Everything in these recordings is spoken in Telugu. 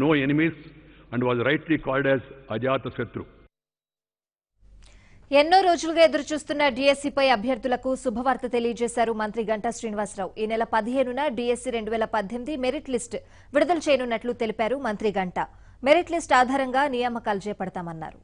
no enemies and was rightly called as Ajata Satru. ఎన్నో రోజులుగా ఎదురుచూస్తున్న డీఎస్సీపై అభ్యర్థులకు శుభవార్త తెలియజేశారు మంత్రి గంటా శ్రీనివాసరావు ఈ నెల పదిహేనున డీఎస్సీ రెండు వేల పద్దెనిమిది మెరిట్ లిస్ట్ విడుదల చేయనున్నట్లు తెలిపారు మంత్రి గంటా మెరిట్ లిస్ట్ ఆధారంగా నియామకాలు చేపడతామన్నారు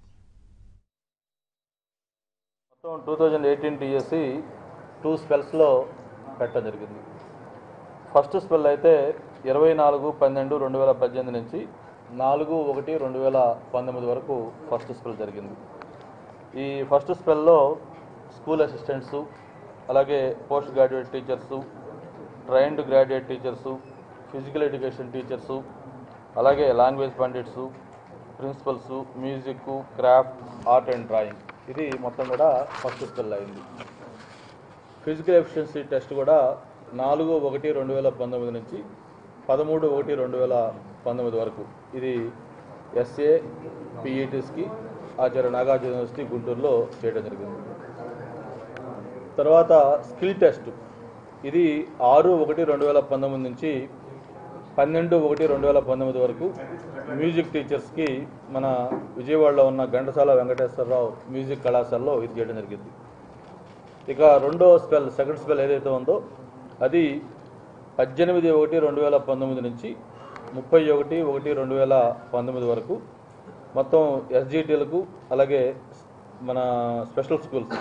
మొత్తం two thousand eighteen TSC two స్పెల్స్లో పెట్టడం జరిగింది ఫస్ట్ స్పెల్ అయితే ఇరవై నాలుగు పన్నెండు రెండు వేల పద్దెనిమిది నుంచి నాలుగు ఒకటి రెండు వేల పంతొమ్మిది వరకు ఫస్ట్ స్పెల్ జరిగింది ఈ ఫస్ట్ స్పెల్లో స్కూల్ అసిస్టెంట్సు అలాగే post graduate teachers trained graduate teachers physical education teachers అలాగే language pandits principals music craft art and drawing ఇది మొత్తం కూడా ఫస్ట్ స్పెల్ అయింది ఫిజికల్ ఎఫిషియన్సీ టెస్ట్ కూడా నాలుగు ఒకటి రెండు వేల పంతొమ్మిది నుంచి పదమూడు ఒకటి రెండు వేల పంతొమ్మిది వరకు ఇది ఎస్ఏ పిఈటీస్కి ఆచార్య నాగార్జున యూనివర్సిటీ గుంటూరులో చేయడం జరిగింది తర్వాత స్కిల్ టెస్ట్ ఇది ఆరు ఒకటి రెండు వేల పంతొమ్మిది నుంచి పన్నెండు ఒకటి రెండు వేల పంతొమ్మిది వరకు మ్యూజిక్ టీచర్స్కి మన విజయవాడలో ఉన్న ఘంటసాల వెంకటేశ్వరరావు మ్యూజిక్ కళాశాలలో ఇది చేయడం జరిగింది ఇక రెండో స్పెల్ సెకండ్ స్పెల్ ఏదైతే ఉందో అది పద్దెనిమిది ఒకటి రెండు వేల పంతొమ్మిది నుంచి ముప్పై ఒకటి ఒకటి రెండు వేల పంతొమ్మిది వరకు మొత్తం ఎస్జిటీలకు అలాగే మన స్పెషల్ స్కూల్స్కి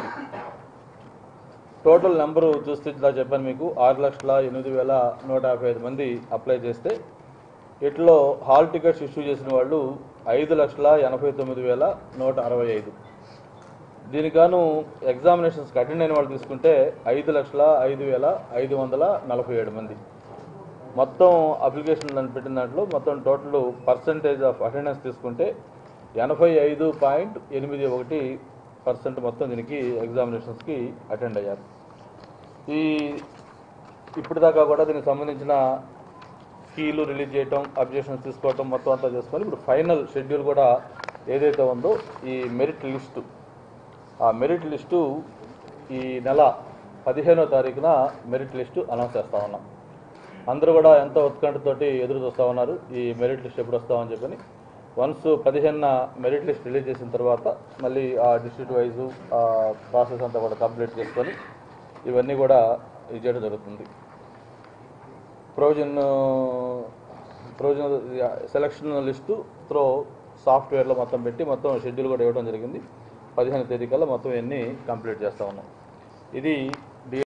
టోటల్ నెంబరు చూస్తే ఇలా చెప్పాను మీకు ఆరు లక్షల ఎనిమిది వేల నూట యాభై ఐదు మంది అప్లై చేస్తే వీటిలో హాల్ టికెట్స్ ఇష్యూ చేసిన వాళ్ళు ఐదు లక్షల ఎనభై తొమ్మిది వేల నూట అరవై ఐదు దీనికి గాను ఎగ్జామినేషన్స్కి అటెండ్ అయిన వాళ్ళు తీసుకుంటే ఐదు లక్షల ఐదు వేల ఐదు వందల నలభై ఏడు మంది మొత్తం అప్లికేషన్ దాన్ని పెట్టిన దాంట్లో మొత్తం టోటల్ పర్సంటేజ్ ఆఫ్ అటెండెన్స్ తీసుకుంటే ఎనభై ఐదు పాయింట్ ఎనిమిది ఒకటి పర్సెంట్ మొత్తం దీనికి ఎగ్జామినేషన్స్కి అటెండ్ అయ్యారు ఈ ఇప్పటిదాకా కూడా దీనికి సంబంధించిన కీలు రిలీజ్ చేయటం అబ్జెక్షన్స్ తీసుకోవటం మొత్తం అంతా చేసుకొని ఇప్పుడు ఫైనల్ షెడ్యూల్ కూడా ఏదైతే ఉందో ఈ మెరిట్ లిస్టు ఆ మెరిట్ లిస్టు ఈ నెల పదిహేనో తారీఖున మెరిట్ లిస్టు అనౌన్స్ చేస్తా ఉన్నాం అందరూ కూడా ఎంతో ఉత్కంఠతోటి ఎదురు చూస్తూ ఉన్నారు ఈ మెరిట్ లిస్ట్ ఎప్పుడు వస్తామని చెప్పని వన్స్ పదిహేనున మెరిట్ లిస్ట్ రిలీజ్ చేసిన తర్వాత మళ్ళీ ఆ డిస్ట్రిక్ట్ వైజు ఆ ప్రాసెస్ అంతా కూడా కంప్లీట్ చేసుకొని ఇవన్నీ కూడా ఇది చేయడం జరుగుతుంది provision provision selection list through సాఫ్ట్వేర్లో మొత్తం పెట్టి మొత్తం షెడ్యూల్ కూడా ఇవ్వడం జరిగింది పదిహేను తేదీ కల్లా మొత్తం ఇవన్నీ కంప్లీట్ చేస్తా ఉన్నాం ఇది